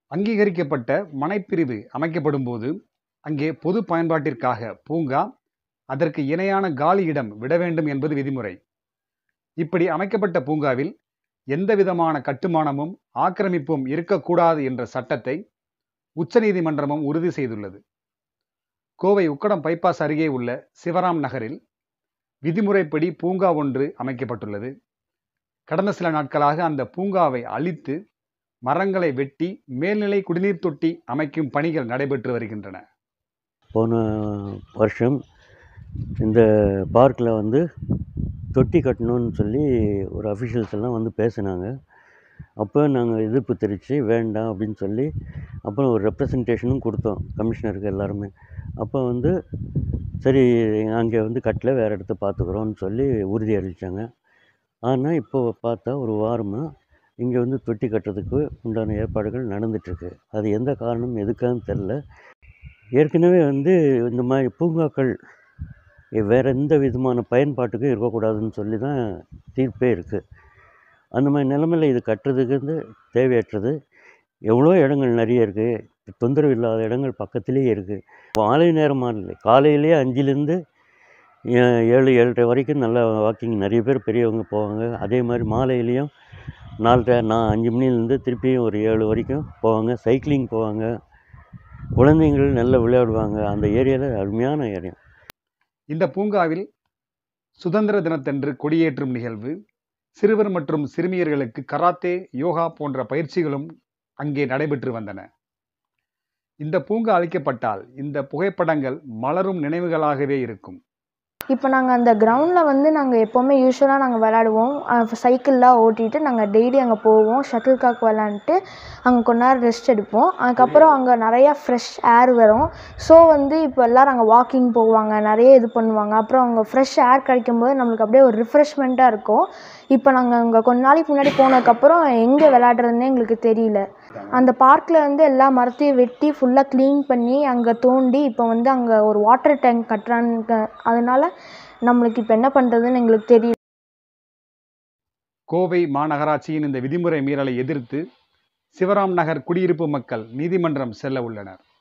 அங்கீகரிக்கப்பட்ட மனைப்பிரிவு அமைக்கப்படும்போது அங்கே பொது பயன்பாட்டிற்காக பூங்கா அதற்கு இணையான காலி இடம் விட வேண்டும் என்பது விதிமுறை இப்படி அமைக்கப்பட்ட பூங்காவில் எந்தவிதமான கட்டுமானமும் ஆக்கிரமிப்பும் இருக்கக்கூடாது என்ற சட்டத்தை உச்சநீதிமன்றமும் உறுதி செய்துள்ளது கோவை உக்கடம் பைபாஸ் அருகே உள்ள சிவராம் நகரில் விதிமுறைப்படி பூங்கா ஒன்று அமைக்கப்பட்டுள்ளது கடந்த சில நாட்களாக அந்த பூங்காவை அழித்து மரங்களை வெட்டி மேல்நிலை குடிநீர் தொட்டி அமைக்கும் பணிகள் நடைபெற்று வருகின்றன போன வருஷம் இந்த பார்க்கில் வந்து தொட்டி கட்டணும்னு சொல்லி ஒரு அஃபிஷியல்ஸ் எல்லாம் வந்து பேசினாங்க அப்போ நாங்கள் எதிர்ப்பு தெரிவித்து வேண்டாம் அப்படின்னு சொல்லி அப்புறம் ஒரு ரெப்ரசன்டேஷனும் கொடுத்தோம் கமிஷனருக்கு எல்லாருமே அப்போ வந்து சரி அங்கே வந்து கட்டல வேறு இடத்த பார்த்துக்குறோன்னு சொல்லி உறுதி அளித்தாங்க ஆனால் இப்போ பார்த்தா ஒரு வாரமாக இங்கே வந்து தொட்டி கட்டுறதுக்கு உண்டான ஏற்பாடுகள் நடந்துகிட்ருக்கு அது எந்த காரணம் எதுக்கான்னு தெரில ஏற்கனவே வந்து இந்த மாதிரி பூங்காக்கள் வேறு எந்த விதமான பயன்பாட்டுக்கும் இருக்கக்கூடாதுன்னு சொல்லி தான் தீர்ப்பே இருக்குது அந்த மாதிரி நிலமையில் இது கட்டுறதுக்கு வந்து தேவையற்றது எவ்வளோ இடங்கள் நிறைய இருக்குது தொந்தரவு இல்லாத இடங்கள் பக்கத்துலேயே இருக்குது மாலை நேரமாக இல்லை காலையிலேயே அஞ்சுலேருந்து ஏழு ஏழரை வரைக்கும் நல்லா வாக்கிங் நிறைய பேர் பெரியவங்க போவாங்க அதே மாதிரி மாலையிலையும் நாலரை நான் அஞ்சு மணிலேருந்து திருப்பியும் ஒரு ஏழு வரைக்கும் போவாங்க சைக்கிளிங் போவாங்க குழந்தைங்கள் நல்லா விளையாடுவாங்க அந்த ஏரியாவில் அருமையான இடம் இந்த பூங்காவில் சுதந்திர தினத்தன்று கொடியேற்றும் நிகழ்வு சிறுவர் மற்றும் சிறுமியர்களுக்கு கராத்தே யோகா போன்ற பயிற்சிகளும் அங்கே நடைபெற்று வந்தன இந்த பூங்கா அழிக்கப்பட்டால் இந்த புகைப்படங்கள் மலரும் நினைவுகளாகவே இருக்கும் இப்போ நாங்கள் அந்த கிரவுண்டில் வந்து நாங்கள் எப்போவுமே யூஸ்வலாக நாங்கள் விளாடுவோம் சைக்கிள்லாம் ஓட்டிகிட்டு நாங்கள் டெய்லி அங்கே போவோம் ஷட்டில் காக் விளாண்டுட்டு அங்கே கொஞ்ச நேரம் ரெஸ்ட் எடுப்போம் அதுக்கப்புறம் அங்கே நிறையா ஃப்ரெஷ் ஏர் வரும் ஸோ வந்து இப்போ எல்லோரும் அங்கே வாக்கிங் போவாங்க நிறைய இது பண்ணுவாங்க அப்புறம் அங்கே ஃப்ரெஷ் ஏர் கிடைக்கும்போது நம்மளுக்கு அப்படியே ஒரு ரிஃப்ரெஷ்மெண்ட்டாக இருக்கும் இப்போ நாங்கள் அங்கே கொஞ்ச நாளைக்கு முன்னாடி போனதுக்கப்புறம் எங்கே விளாட்றதுன்னே எங்களுக்கு தெரியல அந்த பார்க்கில் வந்து எல்லா மரத்தையும் வெட்டி ஃபுல்லாக க்ளீன் பண்ணி அங்கே தோண்டி இப்போ வந்து அங்கே ஒரு வாட்டர் டேங்க் கட்டுறாங்க அதனால நம்மளுக்கு இப்போ என்ன பண்ணுறதுன்னு எங்களுக்கு தெரியல கோவை மாநகராட்சியின் இந்த விதிமுறை மீறலை எதிர்த்து சிவராம் நகர் குடியிருப்பு மக்கள் நீதிமன்றம் செல்ல உள்ளனர்